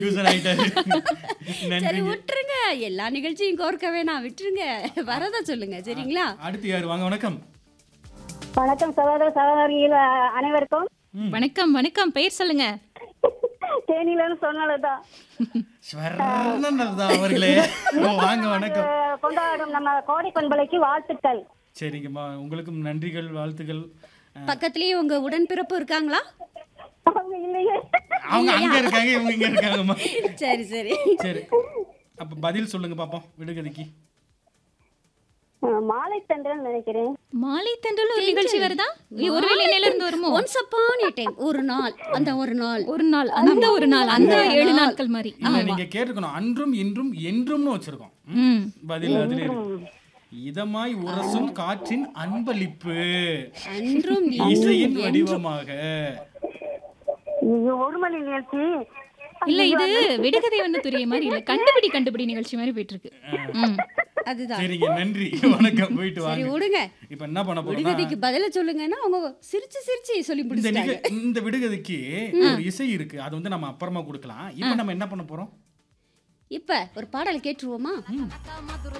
Tuition ஆயிட்டாரு சரி நன்றி விட்டுருங்க எல்லா நிகழ்ச்சியும் கோர்க்க வேணாம் விட்டுருங்க வரதா சொல்லுங்க சரிங்களா அடுத்து யார் வாங்க வணக்கம் வணக்கம் சகோதர சகோதரிகள் அ- அனைவருக்கும் வணக்கம் வணக்கம் பெயர் சொல்லுங்க தேனியிலன்னு சொன்னதுதான் ஸ்வர்ணன் அவர்களே ஓ, வாங்க வணக்கம் அஹ் கொண்டாடும் நம்ம கோடை பண்பலைக்கு வாழ்த்துக்கள் சரிங்கம்மா உங்களுக்கும் நன்றிகள் வாழ்த்துக்கள் அஹ், பக்கத்துலயே உங்க உடன்பிறப்பு இருக்காங்களா அவங்க இல்லையே அவங்க அங்க இருக்காங்க இவங்க இங்க இருக்காங்கம்மா சரி சரி சரி அப்ப பதில் சொல்லுங்க பாப்போம் விடுகதைக்கு அஹ் மாலை தண்டல் நினைக்கிறேன் மாலை தென்றல் ஒரு நிகழ்ச்சி வருதா ஒருவேளை நிலையில இருந்து வருமோ ஒன்ஸ் அப்பான் டைம் ஒரு நாள் அந்த ஒரு நாள் ஒரு நாள் அந்த ஒரு நாள் அந்த ஏழு நாட்கள் மாதிரி இல்ல நீங்க கேட்டுக்கணும் அன்றும் இன்றும் என்றும்னு வச்சிருக்கோம் ம் பதில் அதுல இருக்கு இதமாய் உரசும் காற்றின் அன்பளிப்பு அன்றும் இசையின் வடிவமாக இது ஒரு மணி நிகழ்ச்சி இல்ல இது விடுகதை வந்து துரிய மாதிரி இல்ல கண்டுபிடி கண்டுபிடி நிகழ்ச்சி மாதிரி போயிட்டு இருக்கு ம். அதுதான் சரிங்க நன்றி வணக்கம் போயிட்டு சரி வாங்க விடுங்க இப்ப என்ன பண்ண போறோம்னா விடுகதைக்கு பதில சொல்லுங்கன்னா அவங்க சிரிச்சு சிரிச்சு சொல்லி இந்த முடிச்சிட்டாங்க நிக இந்த விடுகதைக்கு ஒரு இசை இருக்கு அது வந்து நம்ம அப்புறமா கொடுக்கலாம் இப்போ நம்ம என்ன பண்ண போறோம் இப்ப ஒரு பாடல் கேட்டுருவோமா